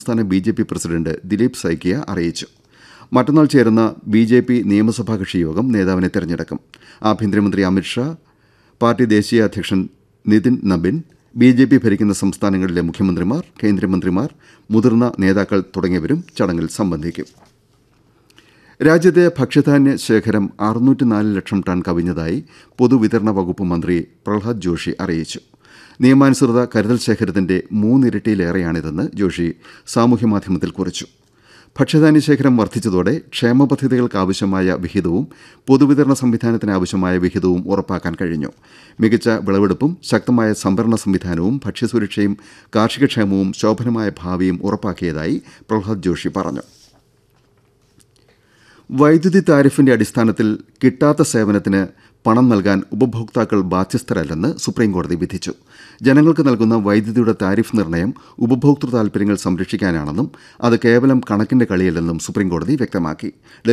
സംസ്ഥാന B J P president Dilip Saikia അറിയിച്ചു മറ്റന്നാൾ ചേരുന്ന ബി ജെ പി നിയമസഭാ കക്ഷി യോഗം നേതാവിനെ തെരഞ്ഞെടുക്കും ആഭ്യന്തരമന്ത്രി അമിത്ഷാ പാർട്ടി ദേശീയ അധ്യക്ഷൻ Nitin Nabin B J P ഭരിക്കുന്ന സംസ്ഥാനങ്ങളിലെ മുഖ്യമന്ത്രിമാർ കേന്ദ്രമന്ത്രിമാർ മുതിർന്ന നേതാക്കൾ തുടങ്ങിയവരും ചടങ്ങിൽ സംബന്ധിക്കും രാജ്യത്തെ ഭക്ഷ്യധാന്യ ശേഖരം അറുന്നൂറ്റിനാല് ലക്ഷം ടൺ കവിഞ്ഞതായി പൊതുവിതരണ വകുപ്പ് മന്ത്രി പ്രഹ്ലാദ് ജോഷി അറിയിച്ചു നിയമാനുസൃത കരുതൽ ശേഖരത്തിന്റെ മൂന്നിരട്ടിയിലേറെയാണിതെന്ന് ജോഷി സാമൂഹ്യമാധ്യമത്തിൽ കുറിച്ചു ഭക്ഷ്യധാന്യ ശേഖരം വർദ്ധിച്ചതോടെ ക്ഷേമ പദ്ധതികൾക്കാവശ്യമായ വിഹിതവും പൊതുവിതരണ സംവിധാനത്തിന് ആവശ്യമായ വിഹിതവും ഉറപ്പാക്കാൻ കഴിഞ്ഞു മികച്ച വിളവെടുപ്പും ശക്തമായ സംഭരണ സംവിധാനവും ഭക്ഷ്യസുരക്ഷയും കാർഷികക്ഷേമവും ശോഭനമായ ഭാവിയും ഉറപ്പാക്കിയതായി പ്രഹ്ലാദ് ജോഷി പറഞ്ഞു വൈദ്യുതി താരിഫിന്റെ അടിസ്ഥാനത്തിൽ കിട്ടാത്ത സേവനത്തിന് പണം നൽകാൻ ഉപഭോക്താക്കൾ ബാധ്യസ്ഥരല്ലെന്ന് സുപ്രീംകോടതി വിധിച്ചു ജനങ്ങൾക്ക് നൽകുന്ന വൈദ്യുതിയുടെ താരിഫ് നിർണ്ണയം ഉപഭോക്തൃ താൽപര്യങ്ങൾ സംരക്ഷിക്കാനാണെന്നും അത് കേവലം കണക്കിന്റെ കളിയല്ലെന്നും സുപ്രീംകോടതി വ്യക്തമാക്കി